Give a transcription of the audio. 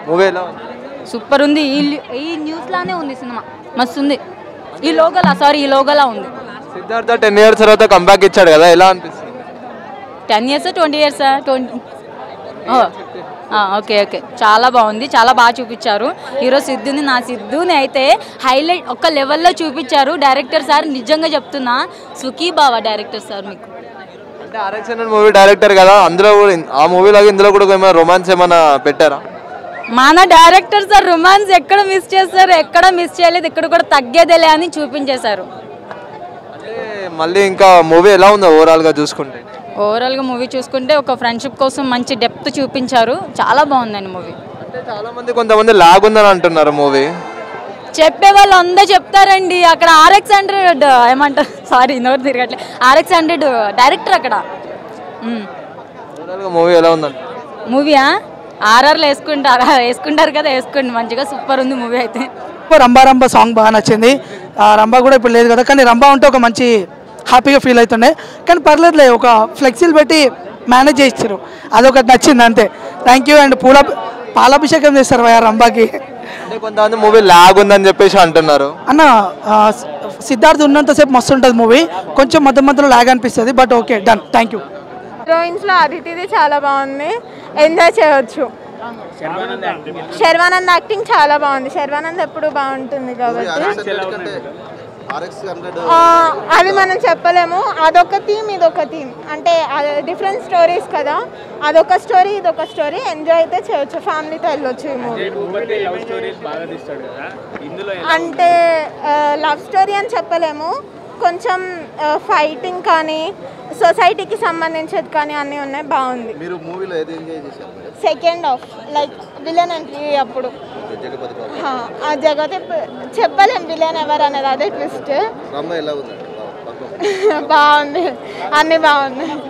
movie ఎలా ఉంది super ఉంది ఈ ఈ న్యూస్ లానే ఉంది సినిమా మస్తు ఉంది ఈ లోగలా సారీ ఈ లోగలా ఉంది సిద్ధార్థ టెన్ ఇయర్స్ తర్వాత కంబ్యాక్ ఇచ్చాడు కదా ఎలా అనిపిస్తుంది ten years twenty years twenty okay okay చాలా బాగుంది చాలా బాగా చూపించారు హీరో సిద్ధుని నా సిద్ధుని అయితే హైలైట్ ఒక లెవెల్లో చూపించారు డైరెక్టర్ సార్ నిజంగా చెప్తున్నా సుఖీ బావా డైరెక్టర్ సార్ మీకు అంటే ఆర్ఎక్స్ మూవీ డైరెక్టర్ కదా అందులో కూడా ఆ మూవీలాగా ఇందులో కూడా ఏమైనా రొమాన్స్ ఏమైనా పెట్టారా మన డైరెక్టర్ సార్ రొమాన్స్ ఎక్కడ మిస్ చేస్తారు ఎక్కడ మిస్ చేయలేదు ఇక్కడ కూడా తగ్గేదేలే అని చూపించేశారు అంటే మళ్ళీ ఇంకా మూవీ ఎలా ఉందో ఓవరాల్గా చూసుకుంటే ఓవరాల్గా మూవీ చూసుకుంటే ఒక ఫ్రెండ్షిప్ కోసం మంచి డెప్త్ చూపించారు చాలా బాగుందండి మూవీ అంటే చాలా మంది కొంతమంది లాగ్ ఉందని అంటున్నారు మూవీ చెప్పే వాళ్ళు అందరూ చెప్తారండి అక్కడ ఆర్ఎక్స్ హండ్రెడ్ ఏమంటారు సారీ నోరు తిరగట్లే ఆర్ఎక్స్ హండ్రెడ్ డైరెక్టర్ అక్కడ ఓవరాల్గా మూవీ ఎలా ఉందంట మూవీయా ఆర్ఆర్లు వేసుకుంటారు వేసుకుంటారు కదా వేసుకోండి మంచిగా సూపర్ ఉంది మూవీ అయితే రంబా రంబా సాంగ్ బాగా నచ్చింది ఆ రంబా కూడా ఇప్పుడు లేదు కదా కానీ రంబా ఉంటే ఒక మంచి హ్యాపీగా ఫీల్ అవుతుండే కానీ పర్లేదులే ఒక ఫ్లెక్సీలు పెట్టి మేనేజ్ చేస్తారు అదొకటి నచ్చింది అంతే థ్యాంక్ యూ అండ్ పూల పాలాభిషేకం చేస్తారు భయ రంబాకి అంటే కొంతమంది మూవీ లాగ్ ఉందని చెప్పేసి అంటున్నారు అన్న ఆ, సిద్ధార్థ్ ఉన్నంతసేపు మస్తు ఉంటుంది మూవీ కొంచెం మధ్య మధ్యలో లాగ్ అనిపిస్తుంది but okay done thank you హీరోయిన్స్లో అదితిది చాలా బాగుంది ఎంజాయ్ చేయొచ్చు శర్వానంద్ యాక్టింగ్ చాలా బాగుంది శర్వానంద్ ఎప్పుడు బాగుంటుంది కాబట్టి ఆ, అది మనం చెప్పలేము అదొక థీమ్ ఇదొక థీమ్ అంటే డిఫరెంట్ స్టోరీస్ కదా అదొక స్టోరీ ఇదొక స్టోరీ ఎంజాయ్ అయితే చేయొచ్చు ఫ్యామిలీతో వెళ్ళొచ్చు ఈ మూవీ అంటే లవ్ స్టోరీ అని చెప్పలేము కొంచెం ఫైటింగ్ కానీ సొసైటీకి సంబంధించేది కానీ అన్నీ ఉన్నాయి బాగుంది మీరు మూవీలో ఏది ఎంజాయ్ చేశారు madam second half like villain entry అప్పుడు జగపతి బాబు హా, ఆ జగతే చెప్పలేం విలన్ ఎవరు అనేది అదే ట్విస్ట్ రమ్మ ఎలా ఉందండి బాబు బాగుంది అన్నీ బాగున్నాయి